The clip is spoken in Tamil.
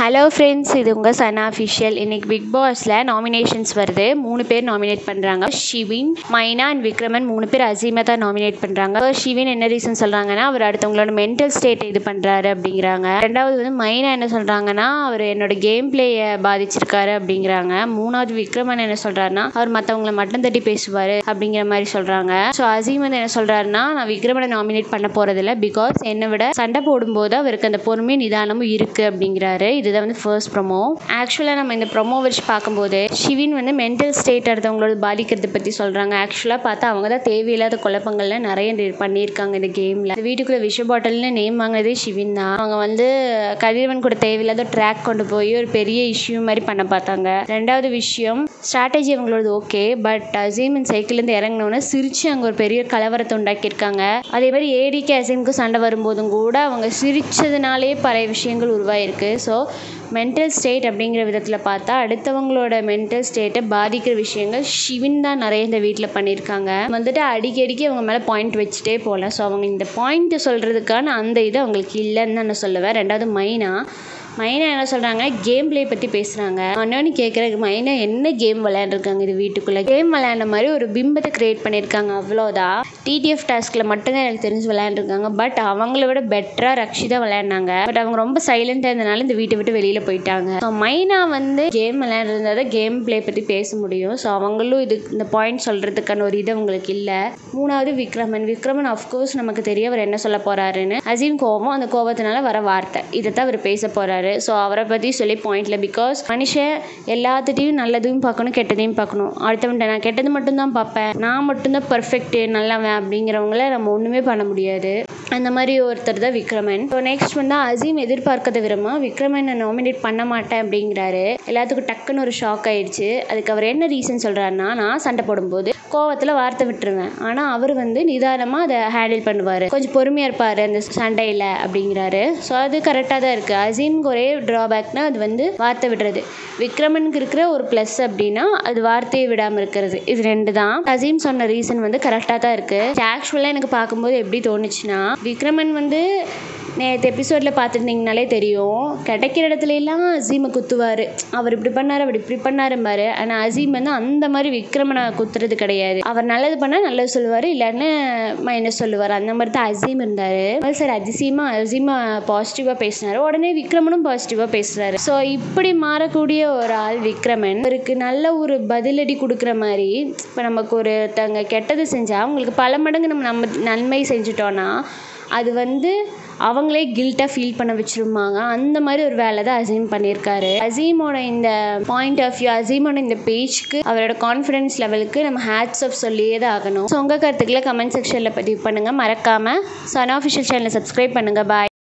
ஹலோ ஃப்ரெண்ட்ஸ் இது உங்கள் சனா அஃபிஷியல் இன்னைக்கு பிக் பாஸில் நாமினேஷன்ஸ் வருது மூணு பேர் நாமினேட் பண்ணுறாங்க ஷிவின் மைனா அண்ட் விக்ரமன் மூணு பேர் அசீமை தான் நாமினேட் பண்ணுறாங்க ஷிவின் என்ன ரீசன் சொல்கிறாங்கன்னா அவர் அடுத்தவங்களோட மென்டல் ஸ்டேட் இது பண்ணுறாரு அப்படிங்கிறாங்க ரெண்டாவது வந்து மைனா என்ன சொல்கிறாங்கன்னா அவர் என்னோட கேம் பிளேயை பாதிச்சிருக்காரு அப்படிங்கிறாங்க மூணாவது விக்ரமன் என்ன சொல்கிறாருன்னா அவர் மற்றவங்கள மட்டும் தட்டி பேசுவார் அப்படிங்கிற மாதிரி சொல்கிறாங்க ஸோ அசீம் வந்து என்ன சொல்கிறாருன்னா நான் விக்ரமனை நாமினேட் பண்ண போகிறதில்ல பிகாஸ் என்னை விட சண்டை போடும்போது அவருக்கு அந்த பொறுமை நிதானமும் இருக்குது அப்படிங்கிறாரு இதுதான் வந்து ஃபர்ஸ்ட் ப்ரொமோ ஆக்சுவலாக நம்ம இந்த ப்ரொமோ வச்சு பார்க்கும்போது ஷிவின் வந்து மென்டல் ஸ்டேட் அடுத்தவங்களோட பாதிக்கிறத பற்றி சொல்கிறாங்க ஆக்சுவலாக பார்த்தா அவங்க தான் தேவையில்லாத குழப்பங்கள்ல நிறைய நி- பண்ணியிருக்காங்க இந்த கேமில் இந்த வீட்டுக்குள்ளே விஷ பாட்டில்னு நேம் வாங்கினதே ஷிவின் தான் அவங்க வந்து கதிரவன் கூட தேவையில்லாத ட்ராக் கொண்டு போய் ஒரு பெரிய இஷ்யூ மாதிரி பண்ண பார்த்தாங்க ரெண்டாவது விஷயம் ஸ்ட்ராட்டஜி அவங்களோடது ஓகே பட் அசீம் சைக்கிள்லேருந்து இறங்கினோன்னே சிரிச்சு அங்கே ஒரு பெரிய கலவரத்தை உண்டாக்கியிருக்காங்க அதே மாதிரி ஏடிக்கு அசீமுக்கு சண்டை வரும்போதும் கூட அவங்க சிரிச்சதுனாலே பல விஷயங்கள் உருவாயிருக்கு ஸோ மென்டல் ஸ்டேட் அப்படிங்கிற விதத்தில் பார்த்தா அடுத்தவங்களோட மென்டல் ஸ்டேட்டை பாதிக்கிற விஷயங்கள் ஷிவின் தான் நிறைய இந்த வீட்டில் பண்ணியிருக்காங்க வந்துட்டு அடிக்கடிக்கு அவங்க மேலே பாயிண்ட் வச்சுட்டே போகலாம் ஸோ அவங்க இந்த பாயிண்ட் சொல்கிறதுக்கான அந்த இது அவங்களுக்கு இல்லைன்னு தான் நான் சொல்லுவேன் ரெண்டாவது மைனா மைனா என்ன சொல்கிறாங்க கேம் ப்ளே பற்றி பேசுகிறாங்க அண்ணான்னு கேட்குறக்கு மைனா என்ன கேம் விளையாண்டுருக்காங்க இது வீட்டுக்குள்ளே கேம் விளையாண்ட மாதிரி ஒரு பிம்பத்தை க்ரியேட் பண்ணியிருக்காங்க அவ்வளோதான் டிடிஎஃப் டாஸ்கில் மட்டும்தான் எனக்கு தெரிஞ்சு விளையாண்டுருக்காங்க பட் அவங்கள விட பெட்டராக ரக்ஷிதா விளையாடினாங்க பட் அவங்க ரொம்ப சைலண்டாக இருந்தனால இந்த வீட்டை விட்டு வெளியில் போயிட்டாங்க ஸோ மைனா வந்து கேம் விளையாடுறதா தான் கேம் ப்ளே பற்றி பேச முடியும் ஸோ அவங்களும் இது இந்த பாயிண்ட் சொல்கிறதுக்கான ஒரு இது அவங்களுக்கு இல்லை மூணாவது விக்ரமன் விக்ரமன் அஃப்கோர்ஸ் நமக்கு தெரிய அவர் என்ன சொல்ல போகிறாருன்னு அசீம் கோபம் அந்த கோபத்தினால வர வார்த்தை இதை தான் அவர் பேச போகிறாரு ஸோ அவரை பற்றி சொல்லி பாயிண்ட்ல பிகாஸ் மனுஷன் எல்லாத்துட்டையும் நல்லதையும் பார்க்கணும் கெட்டதையும் பார்க்கணும் அடுத்தவன்ட்ட நான் கெட்டது மட்டும்தான் பார்ப்பேன் நான் மட்டும்தான் பர்ஃபெக்ட் நல்லவன் அப்படிங்கிறவங்கள நம்ம ஒன்றுமே பண்ண முடியாது அந்த மாதிரி ஒருத்தர் தான் விக்ரமன் ஸோ நெக்ஸ்ட் வந்து அசீம் எதிர்பார்க்கத விரும்ப விக்ரமனை நாமினேட் பண்ண மாட்டேன் அப்படிங்கிறாரு எல்லாத்துக்கும் டக்குன்னு ஒரு ஷாக் ஆயிடுச்சு அதுக்கு அவர் என்ன ரீசன் சொல்கிறாருன்னா நான் சண்டை போடும்போது கோவத்தில் வார்த்தை விட்டுருவேன் ஆனால் அவர் வந்து நிதானமாக அதை ஹேண்டில் பண்ணுவார் கொஞ்சம் பொறுமையாக இருப்பார் அந்த சண்டையில் அப்படிங்கிறாரு ஸோ அது கரெக்டாக தான் இருக்குது அசீம்க்கு ஒரே ட்ராபேக்னா அது வந்து வார்த்தை விடுறது விக்ரமனுக்கு இருக்கிற ஒரு ப்ளஸ் அப்படின்னா அது வார்த்தையை விடாமல் இருக்கிறது இது ரெண்டு தான் அசீம் சொன்ன ரீசன் வந்து கரெக்டாக தான் இருக்குது ஆக்சுவலாக எனக்கு பார்க்கும்போது எப்படி தோணுச்சுன்னா விக்ரமன் வந்து நேற்று எபிசோடில் பார்த்துருந்தீங்கனாலே தெரியும் கிடைக்கிற இடத்துல எல்லாம் அசீமை குத்துவார் அவர் இப்படி பண்ணார் அவர் இப்படி பண்ணாரும்பாரு ஆனால் அசீம் வந்து அந்த மாதிரி விக்ரமனை குத்துறது கிடையாது அவர் நல்லது பண்ணால் நல்லது சொல்லுவார் இல்லைன்னு மைனஸ் சொல்லுவார் அந்த மாதிரி தான் அசீம் இருந்தார் சார் அதிசயமாக அசீமா பாசிட்டிவாக பேசினார் உடனே விக்ரமனும் பாசிட்டிவாக பேசுகிறாரு ஸோ இப்படி மாறக்கூடிய ஒரு ஆள் விக்ரமன் அவருக்கு நல்ல ஒரு பதிலடி கொடுக்குற மாதிரி இப்போ நமக்கு ஒருத்தங்க கெட்டது செஞ்சால் அவங்களுக்கு பல மடங்கு நம்ம நம்ம நன்மை செஞ்சுட்டோன்னா அது வந்து அவங்களே கில்ட்டாக ஃபீல் பண்ண வச்சிருப்பாங்க அந்த மாதிரி ஒரு வேலை தான் அசீம் பண்ணியிருக்காரு அசீமோட இந்த பாயிண்ட் ஆஃப் வியூ அசீமோட இந்த பேஜ்க்கு அவரோட கான்ஃபிடன்ஸ் லெவலுக்கு நம்ம ஹேட்ஸ் ஆஃப் சொல்லியே தான் ஆகணும் ஸோ உங்கள் கருத்துக்களை கமெண்ட் செக்ஷனில் பதிவு பண்ணுங்கள் மறக்காமல் சன் ஆஃபிஷியல் சேனலை சப்ஸ்கிரைப் பண்ணுங்கள் பாய்